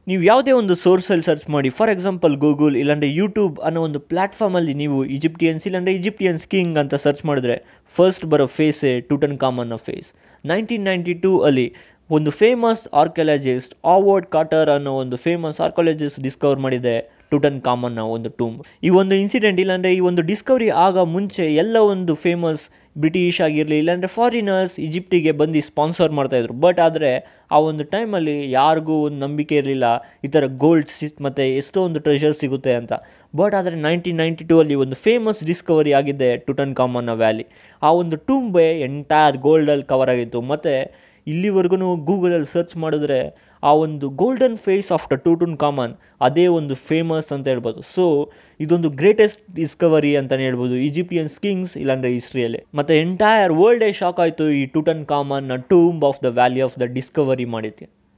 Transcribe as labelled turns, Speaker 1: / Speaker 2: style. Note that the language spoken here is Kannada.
Speaker 1: ನೀವು ಯಾವುದೇ ಒಂದು ಸೋರ್ಸಲ್ಲಿ ಸರ್ಚ್ ಮಾಡಿ ಫಾರ್ ಎಕ್ಸಾಂಪಲ್ ಗೂಗಲ್ ಇಲ್ಲಾಂದರೆ ಯೂಟ್ಯೂಬ್ ಅನ್ನೋ ಒಂದು ಪ್ಲ್ಯಾಟ್ಫಾರ್ಮಲ್ಲಿ ನೀವು ಈಜಿಪ್ಟಿಯನ್ಸ್ ಇಲ್ಲಾಂದರೆ ಈಜಿಪ್ಟಿಯನ್ಸ್ ಕಿಂಗ್ ಅಂತ ಸರ್ಚ್ ಮಾಡಿದ್ರೆ ಫಸ್ಟ್ ಬರೋ ಫೇಸೇ ಟುಟನ್ ಕಾಮನ್ನ ಫೇಸ್ ನೈನ್ಟೀನ್ ನೈಂಟಿ ಟೂ ಅಲ್ಲಿ ಒಂದು ಫೇಮಸ್ ಆರ್ಕಿಯಾಲಜಿಸ್ಟ್ ಆವರ್ಡ್ ಕಾಟರ್ ಅನ್ನೋ ಒಂದು ಫೇಮಸ್ ಆರ್ಕಿಯಾಲಜಿಸ್ಟ್ ಡಿಸ್ಕವರ್ ಮಾಡಿದೆ ಟುಟನ್ ಕಾಮನ್ನ ಒಂದು ಟೂಮ್ ಈ ಒಂದು ಇನ್ಸಿಡೆಂಟ್ ಇಲ್ಲಾಂದರೆ ಈ ಒಂದು ಡಿಸ್ಕವರಿ ಆಗ ಮುಂಚೆ ಎಲ್ಲ ಒಂದು ಫೇಮಸ್ ಬ್ರಿಟಿಷ್ ಆಗಿರಲಿ ಇಲ್ಲಾಂದರೆ ಫಾರಿನರ್ಸ್ ಈಜಿಪ್ಟಿಗೆ ಬಂದು ಸ್ಪಾನ್ಸರ್ ಮಾಡ್ತಾಯಿದ್ರು ಬಟ್ ಆದರೆ ಆ ಒಂದು ಟೈಮಲ್ಲಿ ಯಾರಿಗೂ ಒಂದು ನಂಬಿಕೆ ಇರಲಿಲ್ಲ ಈ ಥರ ಗೋಲ್ಡ್ ಸಿ ಮತ್ತು ಎಷ್ಟೋ ಒಂದು ಟ್ರೆಷರ್ ಸಿಗುತ್ತೆ ಅಂತ ಬಟ್ ಆದರೆ ನೈನ್ಟೀನ್ ನೈಂಟಿ ಟೂ ಅಲ್ಲಿ ಒಂದು ಫೇಮಸ್ ಡಿಸ್ಕವರಿ ಆಗಿದೆ ಟುಟನ್ ಕಾಮನ್ನ ವ್ಯಾಲಿ ಆ ಒಂದು ಟೂಂಬೆ ಎಂಟೈರ್ ಗೋಲ್ಡಲ್ಲಿ ಕವರ್ ಆಗಿತ್ತು ಮತ್ತು ಇಲ್ಲಿವರೆಗೂ ಗೂಗಲಲ್ಲಿ ಸರ್ಚ್ ಮಾಡಿದ್ರೆ ಆ ಒಂದು golden face of the Tutankhamun ಅದೇ ಒಂದು ಫೇಮಸ್ ಅಂತ ಹೇಳ್ಬೋದು ಸೊ ಇದೊಂದು ಗ್ರೇಟೆಸ್ಟ್ ಡಿಸ್ಕವರಿ ಅಂತಲೇ ಹೇಳ್ಬೋದು ಈಜಿಪ್ಟಿಯನ್ಸ್ ಕಿಂಗ್ಸ್ ಇಲ್ಲಾಂದರೆ ಹಿಸ್ಟ್ರಿಯಲ್ಲಿ ಮತ್ತು ಎಂಟೈರ್ ವರ್ಲ್ಡೇ ಶಾಕ್ ಆಯಿತು ಈ ಟೂಟನ್ ಕಾಮನ್ನ tomb of the valley of the discovery ಮಾಡಿದ್ದೆ